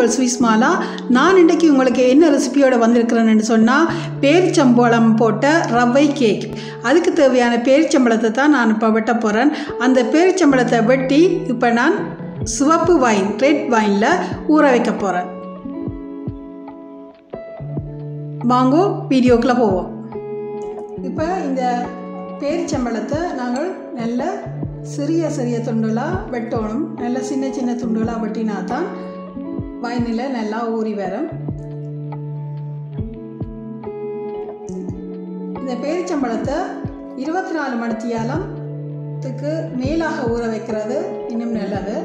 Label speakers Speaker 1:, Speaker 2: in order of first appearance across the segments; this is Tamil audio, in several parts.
Speaker 1: உங்கள் சுவிஸ்மாலா நான் இன்றைக்கி உங்களுக்கு என்ன ரெசிபியோட வந்திருக்கிறேன்னு சொன்னால் பேரிச்சம்பழம் போட்ட ரவை கேக் அதுக்கு தேவையான பேரிச்சம்பழத்தை தான் நான் இப்போ வெட்ட போகிறேன் அந்த பேரிச்சம்பழத்தை வெட்டி இப்போ நான் சிவப்பு வைன் ரெட் வைனில் ஊற வைக்க போகிறேன் வாங்கோ வீடியோக்குள்ளே போவோம் இப்போ இந்த பேரிச்சம்பழத்தை நாங்கள் நல்ல சிறிய சிறிய துண்டுகளாக வெட்டணும் நல்ல சின்ன சின்ன துண்டுகளாக வெட்டினா தான் வைனில் நல்லா ஊறி வரும் இந்த பேரிச்சம்பழத்தை இருபத்தி நாலு மணித்தியாலத்துக்கு மேலாக ஊற வைக்கிறது இன்னும் நல்லது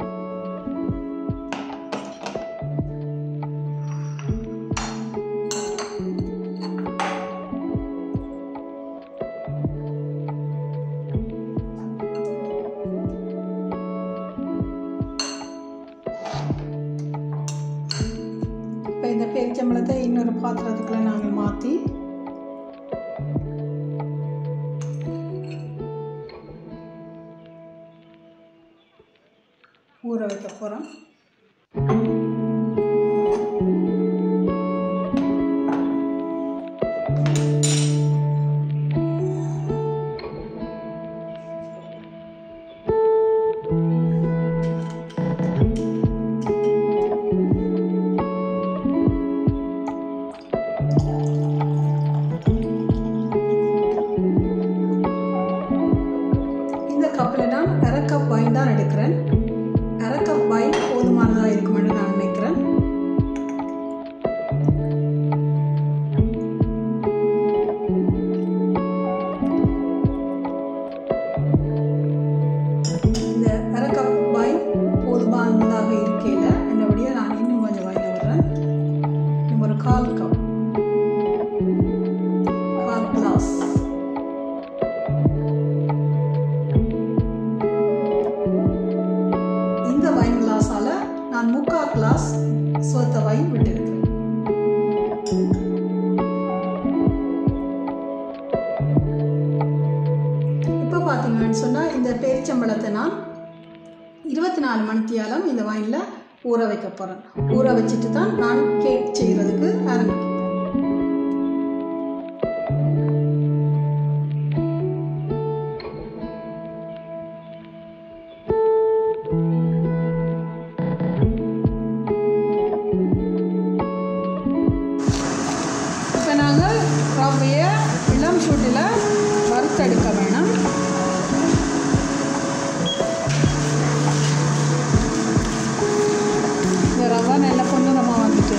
Speaker 1: இப்போ இந்த பேரிச்சம்பழத்தை இன்னொரு பாத்திரத்துக்குள்ள நாங்கள் மாற்றி ஊற வைக்க போகிறோம் இந்த கப்பில் நான் அரை கப் வைன் தான் எடுக்கிறேன் அரை கப் வைன் போதுமானதாக இருக்குமென்று நான் நினைக்கிறேன் இந்த அரை கப் வைன் போதுமானதாக இருக்கையில் என்னபடியாக நான் இன்னும் கொஞ்சம் வைன் விடுறேன் இன்னும் ஒரு கால் கப் கால் கிளாஸ் இந்த வைன் கிளாஸால் நான் முக்கால் கிளாஸ் சோத்த வைன் விட்டிருக்கிறேன் இப்போ பார்த்தீங்கன்னு சொன்னால் இந்த பேரிச்சம்பழத்தை நான் இருபத்தி நாலு மணித்தியாலம் இந்த வைனில் ஊற வைக்க போகிறேன் ஊற வச்சுட்டு தான் நான் கேக் செய்கிறதுக்கு ஆரம்பிக்கிறேன் இப்போ நாங்கள் ரவையை இளம் சூட்டில் வறுத்தெடுக்க வேணும் இந்த ரவை நல்ல பொன்னிறமாக வந்துட்டு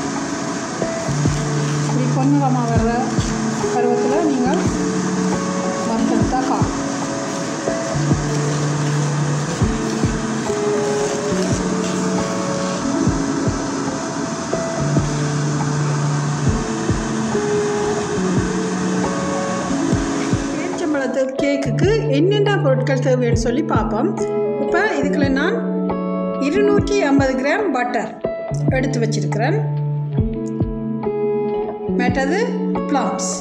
Speaker 1: இப்படி பொன்னிறமாக வர்ற பருவத்தில் நீங்கள் வறுத்தெடுத்தா காணும் பேரிச்சம்பழத்து கேக்குக்கு என்னென்ன பொருட்கள் தேவைன்னு சொல்லி பார்ப்போம் இப்போ இதுக்குள்ள நான் இருநூற்றி ஐம்பது கிராம் பட்டர் எடுத்து வச்சிருக்கிறேன் மற்றது ப்ளம்ஸ்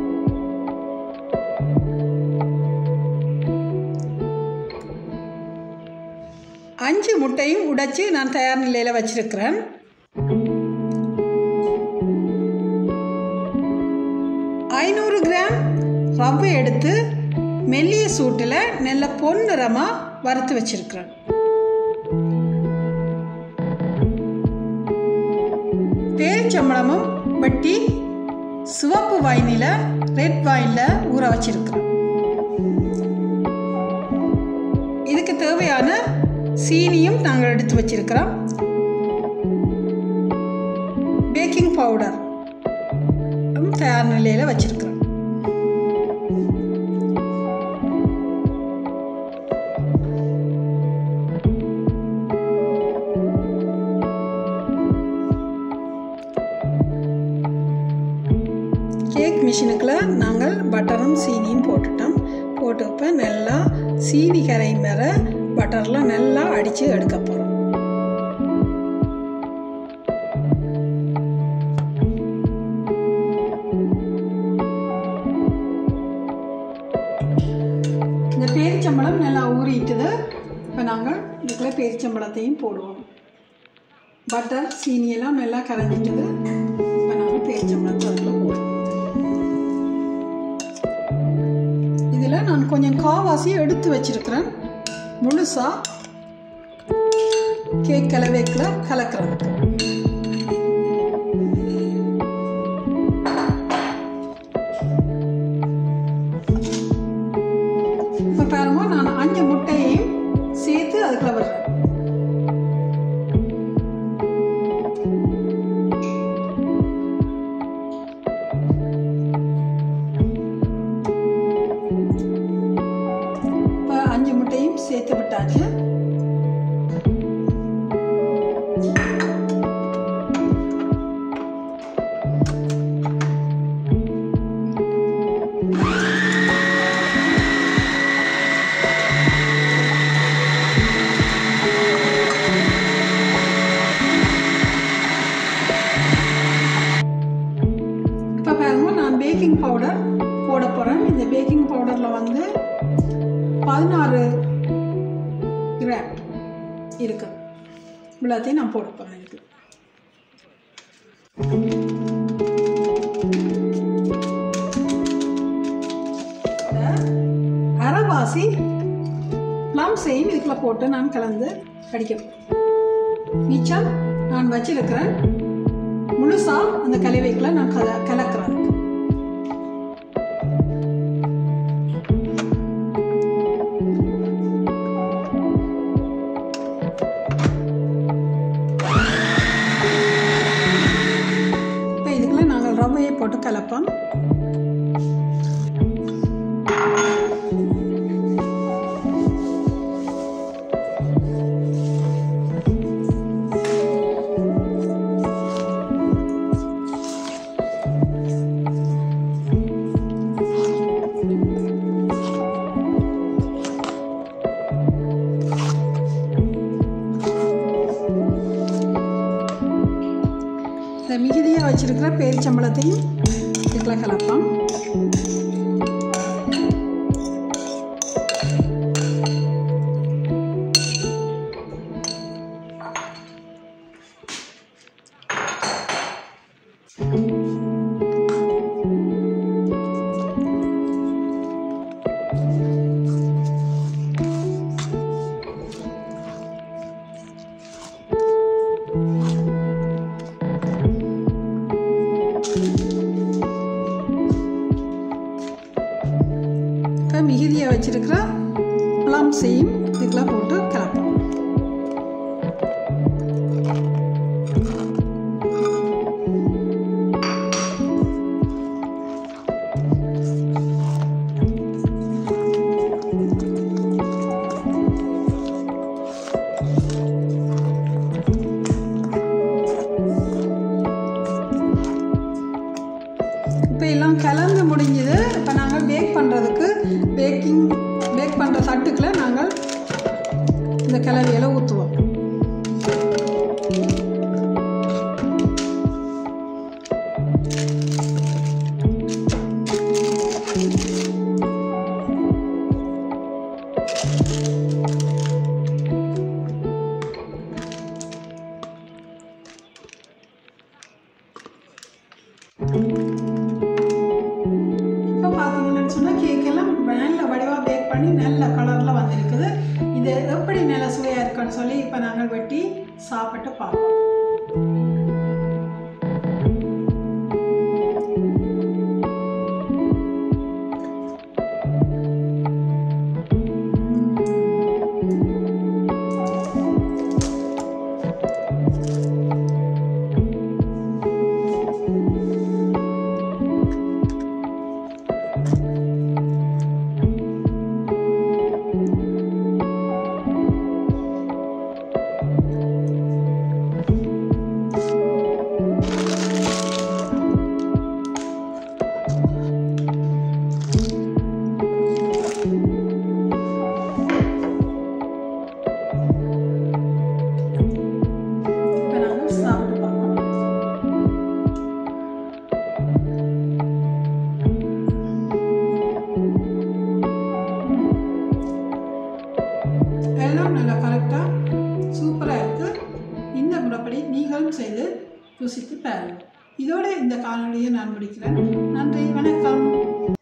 Speaker 1: அஞ்சு முட்டையும் உடைச்சி நான் தயார் நிலையில் வச்சிருக்கிறேன் ஐநூறு கிராம் ரவை எடுத்து மெல்லிய சூட்டில் நல்ல பொன்னிறமாக வறுத்து வச்சிருக்கிறேன் பேரிச்சம்பழமும் வெட்டி சிவப்பு வைனில் ரெட் வைனில் ஊற வச்சிருக்கிறேன் இதுக்கு தேவையான சீனியும் நாங்கள் எடுத்து வச்சிருக்கிறோம் பேக்கிங் பவுடர் தயார் நிலையில் வச்சிருக்கிறோம் கேக் மிஷினுக்குள்ள நாங்கள் பட்டரும் சீனியும் போட்டுட்டோம் போட்டு இப்போ நல்லா சீனி கரை மேல பட்டர்லாம் நல்லா அடித்து எடுக்க போகிறோம் இந்த பேரிச்சம்பழம் நல்லா ஊறிட்டுது இப்போ நாங்கள் இதுக்குள்ளே பேரிச்சம்பழத்தையும் போடுவோம் பட்டர் சீனி எல்லாம் நல்லா கரைஞ்சிட்டது இப்போ நாங்கள் பேரிச்சம்பழத்தை அதில் போடுறோம் இதில் நான் கொஞ்சம் காவாசி எடுத்து வச்சிருக்கிறேன் முழுசாக கேக் கலவைக்கில் கலக்கிறதுக்கு இப்போ பாருங்க நான் அஞ்சு முட்டையையும் சேர்த்து அதுக்குள்ள விடுறேன் இப்போ அஞ்சு முட்டையும் சேர்த்து விட்டாச்சு இப்போ பாருங்க நான் பேக்கிங் பவுடர் போட போகிறேன் இந்த பேக்கிங் பவுடரில் வந்து பதினாறு கிராம் இருக்கு இவ்வளோத்தையும் நான் போட போகிறேன் இதுக்கு இதை அரைவாசி ப்ளம்ஸையும் இதுக்குள்ள போட்டு நான் கலந்து கடிக்க போகிறேன் மிச்சம் நான் வச்சிருக்கிறேன் முழுசா அந்த கலவைக்குள்ள நான் கல கலக்கிறேன் இப்போ இதுக்குள்ள நாங்கள் ரவையை போட்டு கலப்போம் இந்த மிகுதியாக வச்சிருக்கிற பேரிச்சம்பழத்தையும் இதுக்குள்ள கலப்போம் இப்போ மிகுதியாக வச்சிருக்கிற ப்ளம்ஸையும் இதுக்குள்ள போட்டு கலப்போம் இப்போ எல்லாம் கலந்து முடிஞ்சது இப்போ நாங்கள் பேக் பண்ணுறதுக்கு பேக்கிங் பேக் பண்ணுற தட்டுக்குள்ள நாங்கள் இந்த கலவையில் ஊற்றுவோம் இப்போ பார்த்தீங்கன்னு சொன்னால் கேக் எல்லாம் நல்ல வடிவாக பேக் பண்ணி நல்ல கலரில் வந்திருக்குது இது எப்படி நல்ல சுவையாக இருக்குன்னு சொல்லி இப்போ நாங்கள் வெட்டி சாப்பிட்டு பார்ப்போம் இப்போ நாங்கள் சாப்பிட்டு பார்ப்போம் எல்லாம் நல்லா கரெக்டாக சூப்பராக இருக்குது இந்த முறைப்படி இப்படி நீங்களும் செய்து ருசித்து பாருங்கள் இதோட இந்த காணொளியை நான் முடிக்கிறேன் நன்றி வணக்கம்